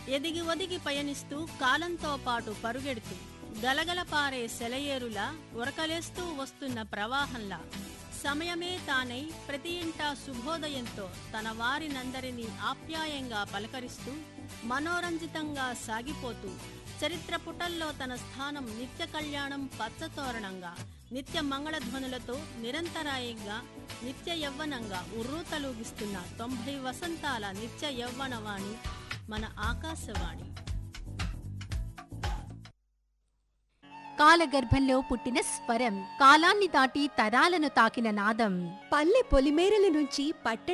ఎదిగి ఒదిగి పయనిస్తూ కాలంతో పాటు పరుగెడుతూ గలగల పారే సెలయేరులా ఉరకలేస్తూ వస్తున్న ప్రవాహంలా సమయమే తానై ప్రతి ఇంటా శుభోదయంతో తన వారినందరినీ ఆప్యాయంగా పలకరిస్తూ మనోరంజితంగా సాగిపోతూ చరిత్ర పుటల్లో తన స్థానం నిత్య కళ్యాణం పచ్చతోరణంగా నిత్య మంగళధ్వనులతో నిరంతరాయంగా నిత్య యవ్వనంగా ఉర్రూతలూగిస్తున్న తొంభై వసంతాల నిత్య యవ్వనవాణి మన ఆకాశవాణి కాలగర్భంలో పుట్టిన స్వరం కాలాన్ని దాటి తరాలను తాకిన నాదం పల్లె పొలిమేరల నుంచి పట్టణ